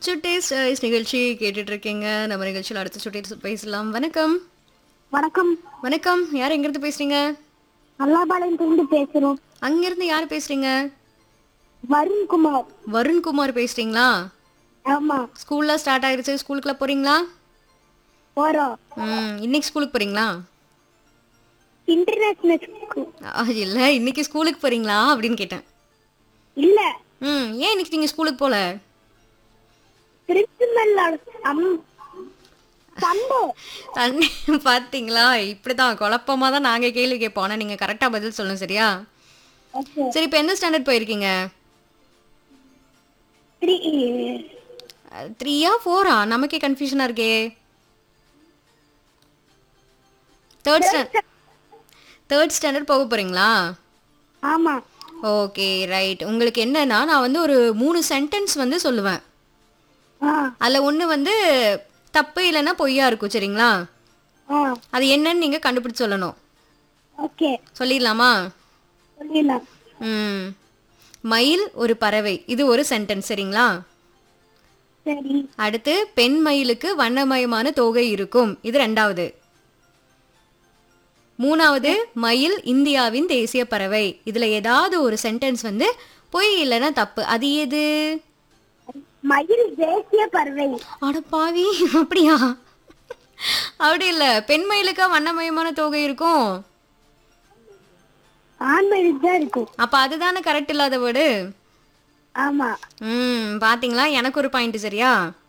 சுட்டேஸ் choice நிகழ்ச்சி கேட்டுட்டு இருக்கீங்க நம்ம நிகழ்ச்சியில் அடுத்த சுட்டேஸ் பேசலாம் வணக்கம் வணக்கம் வணக்கம் யார் எங்கிருந்து பேசுறீங்க அல்லாபாளையத்திலிருந்து பேசுறோம் அங்கிருந்து யார் பேசுறீங்க வருண்குமார் வருண்குமார் பேசுறீங்களா ஆமா ஸ்கூல்லாம் ஸ்டார்ட் ஆயிருச்சு ஸ்கூலுக்குலாம் போறீங்களா போறோம் ம் இன்னைக்கு ஸ்கூலுக்கு போறீங்களா இன்டர்நேஷனல் ஸ்கூல் ஆ, இல்ல இன்னைக்கு ஸ்கூலுக்கு போறீங்களா அப்படின்னு கேட்டேன் இல்ல ம் ஏன் இன்னைக்கு நீங்க ஸ்கூலுக்கு போல பிரின்சிபல் அம் சண்டே தண்ணி பாத்தீங்களா இப்படிதான் குழப்பமா தான் நாங்க கேள்வி கேட்போம் ஆனா நீங்க கரெக்டா பதில் சொல்லணும் சரியா ஓகே சரி இப்போ எந்த ஸ்டாண்டர்ட் போயிருக்கீங்க த்ரீ த்ரீயா ஃபோரா நமக்கே கன்ஃபியூஷனா இருக்கே தேர்ட் ஸ்டாண்டர்ட் தேர்ட் ஸ்டாண்டர்ட் போக போறீங்களா ஆமா ஓகே ரைட் உங்களுக்கு என்னன்னா நான் வந்து ஒரு மூணு சென்டென்ஸ் வந்து சொல்லுவேன் ஆ அதில் ஒன்று வந்து தப்பு இல்லைன்னா பொய்யா இருக்கும் சரிங்களா ஆ அது என்னன்னு நீங்கள் கண்டுபிடிச்சு சொல்லணும் ஓகே சொல்லிடலாமா சொல்லிடலாம் ம் மயில் ஒரு பறவை இது ஒரு சென்டென்ஸ் சரிங்களா சரி அடுத்து பெண் மயிலுக்கு வண்ணமயமான தோகை இருக்கும் இது ரெண்டாவது மூணாவது மயில் இந்தியாவின் தேசிய பறவை இதுல ஏதாவது ஒரு சென்டென்ஸ் வந்து பொய் இல்லைன்னா தப்பு அது எது மயில் தேசிய பறவை அட பாவி அப்படியா அப்படி இல்ல பெண் மயிலுக்கா வண்ணமயமான தோகை இருக்கும் ஆண் மயில் தான் இருக்கும் அப்ப அதுதானே கரெக்ட் இல்லாத வேர்டு ஆமா ம் பாத்தீங்களா எனக்கு ஒரு பாயிண்ட் சரியா